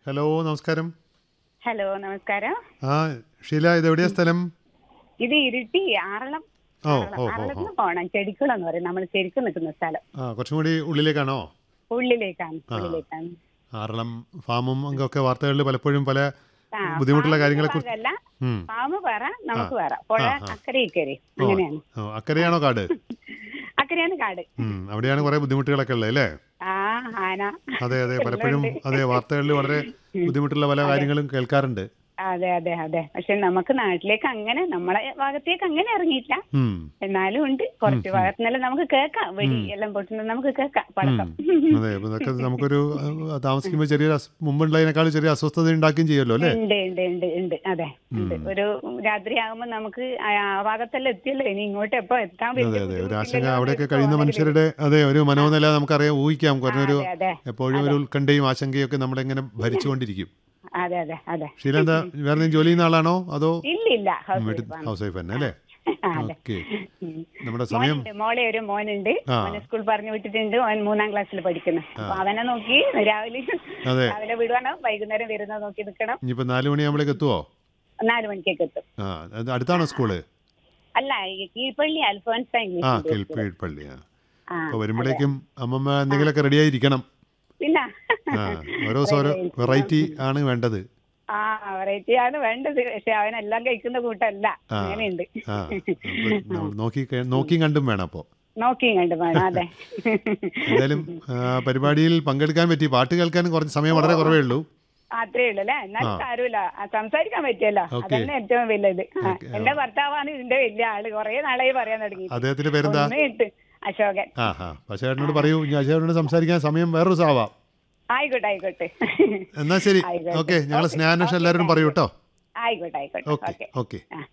Hello നമസ്കാരം hello നമസ്കാരം ആ ഷീല ഇത് എവിടെയാ സ്ഥലം ഇത് ഇരുട്ടി ആറളം ഓ ആറളം. ഓ ഓ ഓ ആറളത്തിന് പോണം ചെടിക്കുളം എന്ന് പറയും നമ്മൾ ശരിക്കും നിൽക്കുന്ന സ്ഥലം ആ കുറച്ചും കൂടി ഉള്ളിലേക്കാണോ ഉള്ളിലേക്കാണ് ഉള്ളിലേക്കാണ് ആറളം ഫാമും ഒക്കെ വാർത്തകളിൽ പലപ്പോഴും പല ആ, ബുദ്ധിമുട്ടുള്ള ഫാമിന്റെ കാര്യങ്ങളെ കുറിച്ച് ഭാഗമല്ല, ഉം. ഫാമ് വേറെ നമുക്ക് വേറെ പുഴ ആ, ആ. അക്കരെ ഇക്കരെ അങ്ങനെയാണ് ഓ അക്കരെയാണോ കാട് അക്കരെയാണ് കാട് ഉം, അവിടെയാണ് കുറെ ബുദ്ധിമുട്ടുകളൊക്കെ ഉള്ളത് അല്ലേ ആ ആന അതെ അതെ പലപ്പോഴും അതെ വാർത്തകളിൽ വളരെ ബുദ്ധിമുട്ടുള്ള പല കാര്യങ്ങളും കേൾക്കാറുണ്ട് അതെ അതെ അതെ പക്ഷെ നമുക്ക് നാട്ടിലേക്ക് അങ്ങനെ നമ്മളെ ഭാഗത്തേക്ക് അങ്ങനെ ഇറങ്ങിയില്ല ഉം, എന്നാലും ഉണ്ട് കുറച്ച് ഭാഗത്തുനിന്നെല്ലാം നമുക്ക് കേൾക്കാം വെടി എല്ലാം പൊട്ടുന്നത് നമുക്ക് കേൾക്കാം പടക്കം അതെ അപ്പൊ ഇതൊക്കെ നമുക്കൊരു ആ, താമസിക്കുമ്പോൾ ചെറിയൊരു അസ്- മുമ്പുള്ളതിനേക്കാൾ ചെറിയ അസ്വസ്ഥത ഉണ്ടാക്കുകയും ചെയ്യുമല്ലോ അല്ലേ ഉണ്ട് ഉണ്ട് ഉണ്ട് ഉണ്ട് അതെ ഉണ്ട് ഒരു രാത്രി ആകുമ്പോ നമുക്ക് ആ ആ ഭാഗത്തെല്ലാം എത്തിയല്ലോ ഇനി ഇങ്ങോട്ട് എപ്പോ എത്താൻ അതെ വലിയ അതെ ഒരു ആശങ്ക ബുദ്ധിമുട്ടില്ലല്ലോ അവിടെയൊക്കെ എന്ന് കഴിയുന്ന തോന്നല് മനുഷ്യരുടെ അതെ ഒരു മനോനില നമുക്കറിയാം ഊഹിക്കാം കുറഞ്ഞൊരു അതെ, അതെ. എപ്പോഴും ഒരു ഉത്കണ്ഠയും ആശങ്കയും ഒക്കെ നമ്മളിങ്ങനെ ഭരിച്ചുകൊണ്ടിരിക്കും അതെ അതെ അതെ ഷീല എന്താ വേറെ എന്തെങ്കിലും ജോലി ചെയ്യുന്ന ആളാണോ അതോ ഇല്ല ഇല്ല ഹൗസ് വീട്ടിൽ വൈഫാണ്. ഹൗസ് വൈഫ് തന്നെ അല്ലേ ആ, അതെ ഓക്കെ ഉം. നമ്മുടെ സമയം മോനുണ്ട്, മോളെ ഒരു മോനുണ്ട് ആ. മോനെ സ്കൂൾ പറഞ്ഞു വിട്ടിട്ടുണ്ട് അവൻ മൂന്നാം ക്ലാസ്സിൽ പഠിക്കുന്നു അപ്പൊ അവനെ നോക്കി രാവിലെ അതെ. രാവിലെ വിടുവാണ് വൈകുന്നേരം വരുന്നത് നോക്കി നിൽക്കണം ഇനിയിപ്പോ നാല് മണിയാകുമ്പോഴേക്ക് എത്തുവോ നാല് മണിക്കൊക്കെ എത്തും ആ അത് അടുത്താണോ സ്കൂള് അല്ല ഈ കീഴ്പള്ളി അൽഫോൻസ ആ ഇംഗ്ലീഷ് മീഡിയം സ്കൂൾ. കീഴ്പള്ളി ആ ആ അപ്പൊ വരുമ്പോഴേക്കും അമ്മമ്മ എന്തെങ്കിലുമൊക്കെ റെഡി ആയിരിക്കണം പിന്നെ ആ ഓരോ ദിവസം ഓരോ വെറൈറ്റി ആണ് വേണ്ടത് ആ വെറൈറ്റി ആണ് വേണ്ടത് പക്ഷെ അവനെല്ലാം കഴിക്കുന്ന കൂട്ടല്ല ആ. അങ്ങനെയുണ്ട് ആ അപ്പൊ നമ്മൾ നോക്കി കഴി- നോക്കിയും കണ്ടും വേണം അപ്പോ നോക്കിയും കണ്ടു വേണം അതെ എന്തായാലും ആ, പരിപാടിയിൽ പങ്കെടുക്കാൻ പറ്റി പാട്ട് കേൾക്കാൻ കുറച്ച് സമയം വളരെ കുറവേ ഉള്ളൂ അത്രേ ഉള്ളൂ അല്ലേ എന്നാലും കാര്യമില്ല ആ, സംസാരിക്കാൻ പറ്റിയല്ലോ ഓക്കേ. അതന്നെ ഏറ്റവും വലുത് ആ, ഓക്കേ, എന്റെ ഭർത്താവാണ് ഇതിന്റെ വലിയ ആള് കൊറേ നാളായി പറയാൻ തുടങ്ങി അദ്ദേഹത്തിന്റെ പേരെന്താ ഒന്ന് ഇട്ട് അശോകൻ ആ ആ പക്ഷേട്ടനോട് പറയൂ ഇനി അജയേട്ടനോട് സംസാരിക്കാൻ സമയം വേറൊരു സാവാം ആയിക്കോട്ടെ ആയിക്കോട്ടെ എന്നാ ശരി ആയിക്കോട്ടെ. ഓക്കെ ഞങ്ങൾ ഓക്കേ. സ്നേഹാന്വേഷണം ഓക്കേ, എല്ലാവരും താങ്ക് പറയൂ യു. കേട്ടോ ആയിക്കോട്ടെ ആയിക്കോട്ടെ ഓക്കെ ഓക്കെ ഓക്കെ ആ